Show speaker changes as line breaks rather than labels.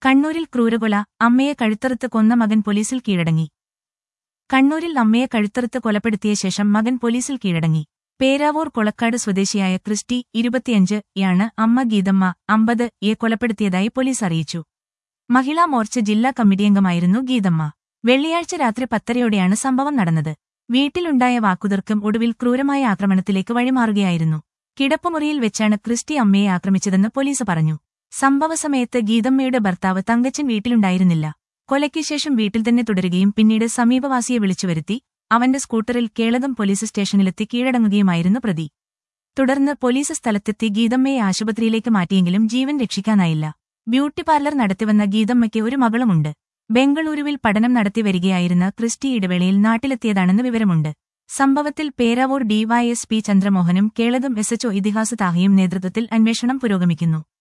കണ്ണൂരിൽ ക്രൂരകൊല അമ്മയെ കഴുത്തറുത്ത് കൊന്ന മകൻ പോലീസിൽ കീഴടങ്ങി കണ്ണൂരിൽ അമ്മയെ കഴുത്തറുത്ത് കൊലപ്പെടുത്തിയ ശേഷം മകൻ പോലീസിൽ കീഴടങ്ങി പേരാവൂർ കൊളക്കാട് സ്വദേശിയായ ക്രിസ്റ്റി ഇരുപത്തിയഞ്ച് യാണ് അമ്മ ഗീതമ്മ അമ്പത് യെ കൊലപ്പെടുത്തിയതായി പോലീസ് അറിയിച്ചു മഹിളാ മോർച്ച ജില്ലാ കമ്മിറ്റിയംഗമായിരുന്നു ഗീതമ്മ വെള്ളിയാഴ്ച രാത്രി പത്തരയോടെയാണ് സംഭവം നടന്നത് വീട്ടിലുണ്ടായ വാക്കുതർക്കം ഒടുവിൽ ക്രൂരമായ ആക്രമണത്തിലേക്ക് വഴിമാറുകയായിരുന്നു കിടപ്പുമുറിയിൽ വെച്ചാണ് ക്രിസ്റ്റി അമ്മയെ ആക്രമിച്ചതെന്ന് പോലീസ് പറഞ്ഞു സംഭവസമയത്ത് ഗീതമ്മയുടെ ഭർത്താവ് തങ്കച്ചൻ വീട്ടിലുണ്ടായിരുന്നില്ല കൊലയ്ക്ക് ശേഷം വീട്ടിൽ തന്നെ തുടരുകയും പിന്നീട് സമീപവാസിയെ വിളിച്ചുവരുത്തി അവന്റെ സ്കൂട്ടറിൽ കേളകം പോലീസ് സ്റ്റേഷനിലെത്തി കീഴടങ്ങുകയുമായിരുന്നു പ്രതി തുടർന്ന് പോലീസ് സ്ഥലത്തെത്തി ഗീതമ്മയെ ആശുപത്രിയിലേക്ക് മാറ്റിയെങ്കിലും ജീവൻ രക്ഷിക്കാനായില്ല ബ്യൂട്ടി പാർലർ നടത്തിവന്ന ഗീതമ്മയ്ക്ക് ഒരു മകളുമുണ്ട് ബംഗളൂരുവിൽ പഠനം നടത്തി വരികയായിരുന്ന ക്രിസ്റ്റി ഇടവേളയിൽ നാട്ടിലെത്തിയതാണെന്ന് വിവരമുണ്ട് സംഭവത്തിൽ പേരാവൂർ ഡിവൈഎസ്പി ചന്ദ്രമോഹനും കേളകം എസ്എച്ച്ഒ ഇതിഹാസ താഹയും നേതൃത്വത്തിൽ അന്വേഷണം പുരോഗമിക്കുന്നു